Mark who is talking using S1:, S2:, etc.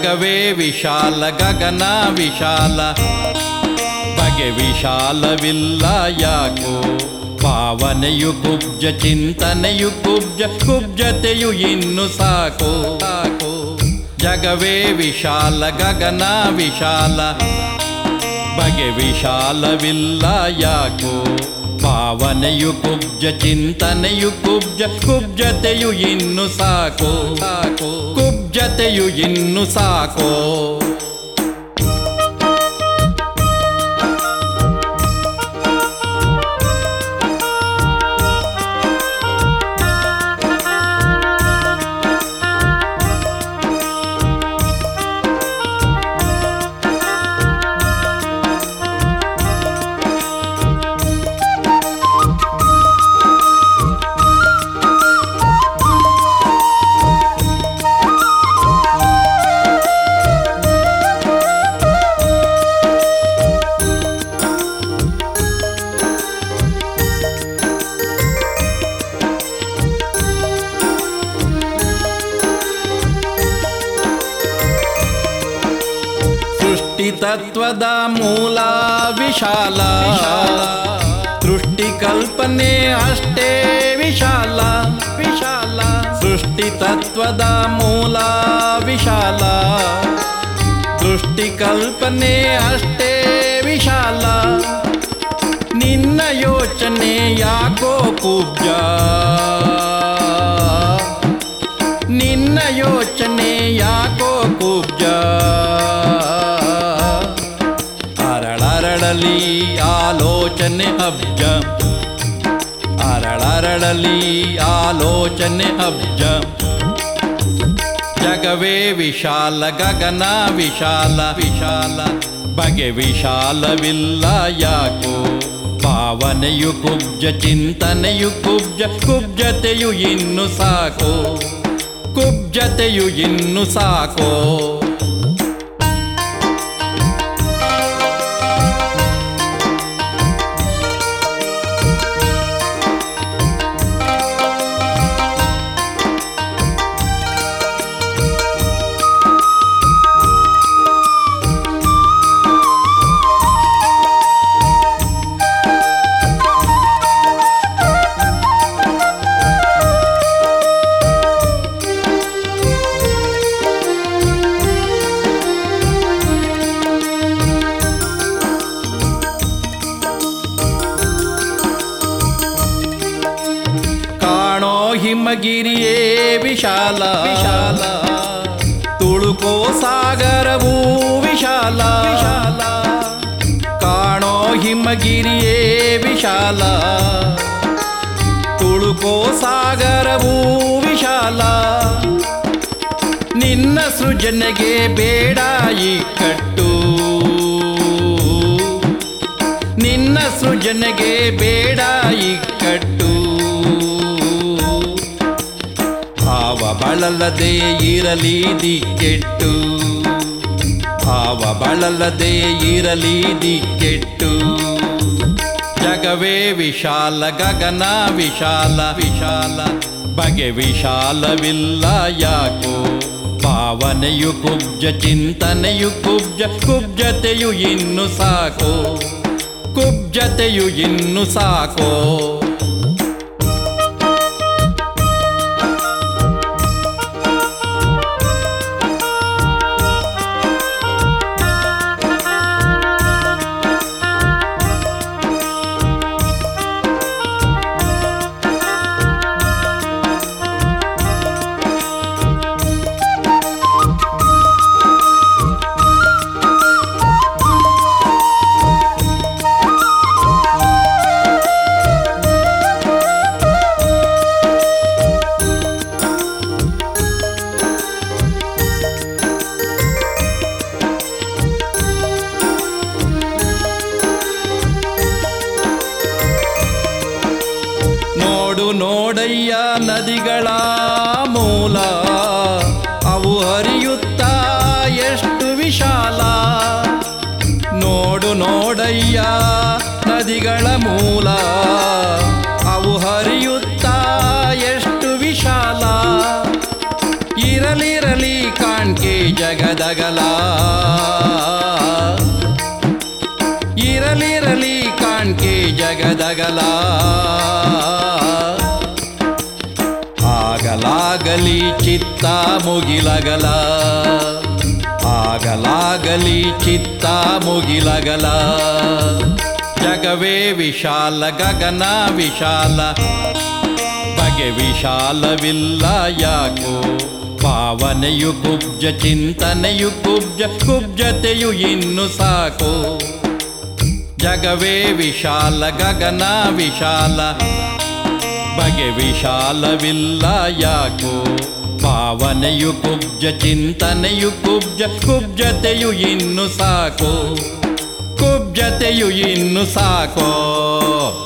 S1: ಜಗವೇ ವಿಶಾಲ ಗಗನ ವಿಶಾಲ ಬಗೆ ವಿಶಾಲವಿಲ್ಲ ಯಾಕೋ ಭಾವನೆಯು ಕುಬ್ಜ ಚಿಂತನೆಯು ಕುಬ್ಜ ಕುಬ್ಜತೆಯು ಇನ್ನು ಸಾಕು ಸಾಕು ಜಗವೇ ವಿಶಾಲ ಗಗನ ವಿಶಾಲ ಬಗೆ ವಿಶಾಲವಿಲ್ಲ ಯಾಕೋ ಭಾವನೆಯು ಕುಬ್ಜ ಚಿಂತನೆಯು ಕುಬ್ಜ ಕುಬ್ಜತೆಯು ಇನ್ನು ಸಾಕು ಸಾಕು ಕುಬ್ಜತೆಯು ಇನ್ನು ಸಾಕೋ ಸೃಷ್ಟಿ ತತ್ವದ ಮೂಲ ವಿಶಾಲ ಸೃಷ್ಟಿ ಕಲ್ಪನೆ ಅಷ್ಟೇ ವಿಶಾಲ ವಿಶಾಲ ಸೃಷ್ಟಿ ತತ್ವದ ಮೂಲ ವಿಶಾಲ ಸೃಷ್ಟಿ ಕಲ್ಪನೆ ಅಷ್ಟೇ ವಿಶಾಲ ನಿನ್ನ ಯೋಚನೆ ಯಾಕೋ ಕುಬ್ಜ ನಿನ್ನ ಯೋಚನೆ ಯಾಕೋ ಕುಬ್ಜ ಅರಳರಳಲಿ ಆಲೋಚನೆ ಅಬ್ಜ ಅರಳರಳಲಿ ಆಲೋಚನೆ ಅಬ್ಜ ಜಗವೇ ವಿಶಾಲ ಗಗನ ವಿಶಾಲ ವಿಶಾಲ ಬಗೆ ವಿಶಾಲವಿಲ್ಲ ಯಾಕೋ ಭಾವನೆಯು ಕುಬ್ಜ ಚಿಂತನೆಯು ಕುಬ್ಜ ಕುಬ್ಜತೆಯು ಇನ್ನು ಸಾಕು ಕುಬ್ಜತೆಯು ಇನ್ನು ಸಾಕೋ ಕಾಣೋ ಹಿಮಗಿರಿಯೇ ವಿಶಾಲ ವಿಶಾಲ ತುಳುಕೋ ಸಾಗರವೂ ವಿಶಾಲ ವಿಶಾಲ ಕಾಣೋ ಹಿಮಗಿರಿಯೇ ವಿಶಾಲ ತುಳುಕೋ ಸಾಗರವೂ ವಿಶಾಲ ನಿನ್ನ ಸೃಜನೆಗೆ ಬೇಡ ಈ ಕಟ್ಟು ನಿನ್ನ ಸೃಜನೆಗೆ ಬೇಡ ಈ ಕಟ್ಟು ಭಾವ ಬಳಲದೆ ಇರಲಿ ದಿಕ್ಕೆಟ್ಟು ಭಾವ ಬಳಲದೆ ಇರಲಿ ದಿಕ್ಕೆಟ್ಟು ಜಗವೇ ವಿಶಾಲ ಗಗನ ವಿಶಾಲ ವಿಶಾಲ ಬಗೆ ವಿಶಾಲವಿಲ್ಲ ಯಾಕೋ ಭಾವನೆಯು ಕುಬ್ಜ ಚಿಂತನೆಯು ಕುಬ್ಜ ಕುಬ್ಜತೆಯು ಇನ್ನು ಸಾಕು ಕುಬ್ಜತೆಯು ಇನ್ನು ಸಾಕೋ ನೋಡು ನೋಡಯ್ಯ ನದಿಗಳ ಮೂಲ ಅವು ಹರಿಯುತ್ತಾ ಎಷ್ಟು ವಿಶಾಲ ನೋಡು ನೋಡಯ್ಯ ನದಿಗಳ ಮೂಲ ಅವು ಹರಿಯುತ್ತಾ ಎಷ್ಟು ವಿಶಾಲ ಇರಲಿರಲಿ ಕಾಣ್ಕೆ ಜಗದ ಜಗದಗಲ ಇರಲಿರಲಿ ಕಾಣ್ಕೆ ಜಗದಗಲ ಆಗಲಾಗಲಿ ಚಿತ್ತ ಮುಗಿಲಗಲ ಆಗಲಾಗಲಿ ಚಿತ್ತ ಮುಗಿಲಗಲ ಜಗವೇ ವಿಶಾಲ ಗಗನ ವಿಶಾಲ ಬಗೆ ವಿಶಾಲವಿಲ್ಲ ಯಾಕೋ ಭಾವನೆಯು ಕುಬ್ಜ ಚಿಂತನೆಯು ಕುಬ್ಜ ಕುಬ್ಜತೆಯು ಇನ್ನು ಸಾಕು ಜಗವೇ ವಿಶಾಲ ಗಗನ ವಿಶಾಲ ಬಗೆ ವಿಶಾಲವಿಲ್ಲ ಯಾಕೋ ಭಾವನೆಯು ಕುಬ್ಜ ಚಿಂತನೆಯು ಕುಬ್ಜ ಕುಬ್ಜತೆಯು ಇನ್ನು ಸಾಕು ಕುಬ್ಜತೆಯು ಇನ್ನು ಸಾಕೋ